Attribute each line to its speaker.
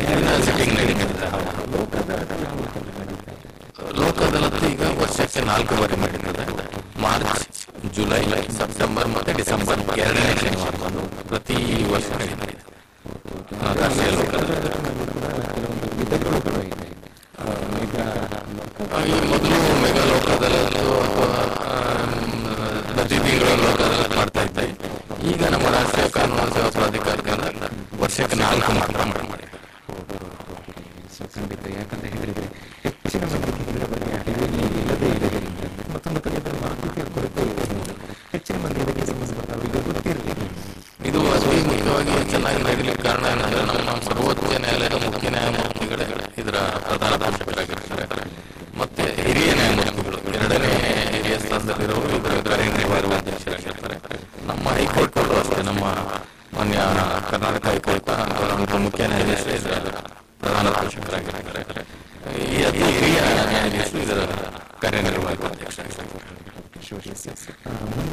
Speaker 1: ದಿನ ಸಿಟ್ಟಿಂಗ್ ನಡೀತಿದೆ
Speaker 2: ಲೋಕ ಅದಾಲತ್ ಯಾವ ಥರ ನಡೀತಾ ಇದೆ
Speaker 1: ಲೋಕ ಅದಾಲತ್ ಈಗ ವರ್ಷಕ್ಕೆ ನಾಲ್ಕು ಬಾರಿ ನಡೀತದೆ ಮಾರ್ಚ್ ಜುಲೈ ಸೆಪ್ಟೆಂಬರ್ ಮತ್ತೆ ಡಿಸೆಂಬರ್ ಎರಡನೇ ಶನಿವಾರದಂದು ಪ್ರತಿ ವರ್ಷ ನಡೀತದೆ ಆ, ರಾಷ್ಟ್ರೀಯ ಲೋಕ ಅದಾಲತ್.
Speaker 2: ಅದರಲ್ಲಿ ಕೂಡ ಕೆಲವೊಂದು ವಿಧಗಳು ಕೂಡ ಇದೆ ಆ, ಮೆಗಾ ಲೋಕ
Speaker 1: ಆ, ಈ ಮೊದಲು ಮೆಗಾ ಲೋಕ ಅದಾಲತ್ ಅಥವಾ ಪ್ರತಿ ತಿಂಗಳು ಲೋಕ ಅದಾಲತ್ ಮಾಡ್ತಾ ಇದ್ದೆ ಈಗ ನಮ್ಮ ರಾಷ್ಟ್ರೀಯ ಕಾನೂನು ಸೇವಾ ಪ್ರಾಧಿಕಾರದಿಂದ ವರ್ಷಕ್ಕೆ ನಾಲ್ಕು ಮಾತ್ರ ಮಾಡಿ
Speaker 2: ಸೊ ಖಂಡಿತ ಯಾಕಂತ ಹೇಳಿದ್ರೆ ಹೆಚ್ಚಿನ ಮಂದಿಗೆ ಇದರ ಬಗ್ಗೆ ಅರಿವಿಗೆ ಇಲ್ಲದೇ ಇರೋದ್ರಿಂದ ಮತ್ತು ಮತ್ತೆ ಇದರ ಮಾಹಿತಿಯ ಕೊರತೆ ಇರೋದ್ರಿಂದ ಹೆಚ್ಚಿನ ಮಂದಿ ಇದಕ್ಕೆ ಸಂಬಂಧಪಟ್ಟ ಅವರಿಗೆ ಗೊತ್ತಿರಲಿಲ್ಲ
Speaker 1: ಇದು ಅತಿ ಮುಖ್ಯವಾಗಿ ಚೆನ್ನಾಗಿ ನಡೀಲಿಕ್ಕೆ ಕಾರಣ ಏನಂದ್ರೆ ನಮ್ಮ ಸರ್ವೋಚ್ಚ ನ್ಯಾಯಾಲಯದ ಮುಖ್ಯ ನ್ಯಾಯಮೂರ್ತಿಗಳೇ ಇದರ ಪ್ರಧಾನ ಪೋಷಕರಾಗಿರ್ತಾರೆ ಮತ್ತೆ ಹಿರಿಯ ನ್ಯಾಯಮೂರ್ತಿಗಳು ಎರಡನೇ ಹಿರಿಯ ಸ್ಥಾನದಲ್ಲಿರೋರು ಇದರ ಕಾರ್ಯನಿರ್ವಾಹಕ ಅಧ್ಯಕ್ಷರಾಗಿರ್ತಾರೆ ನಮ್ಮ ಹೈಕೋರ್ಟ್ ಅವರು ಅಷ್ಟೇ ನಮ್ಮ ಮಾನ್ಯ ಕರ್ನಾಟಕ ಹೈಕೋರ್ಟ್ ಅವರ ಒಂದು ಮುಖ್ಯ ನ್ಯಾಯಾಧೀಶರು ಇದರ ಪ್ರಧಾನ ಪೋಷಕರಾಗಿರ್ತಾರೆ ಈ ಅತಿ ಹಿರಿಯ ನ್ಯಾಯಾಧೀಶರು ಇದರ ಕಾರ್ಯನಿರ್ವಾಹಕ ಅಧ್ಯಕ್ಷರಾಗಿರ್ತಾರೆ
Speaker 2: ಶೋಷಿಸಿ ಆ, ಮುಂದೆ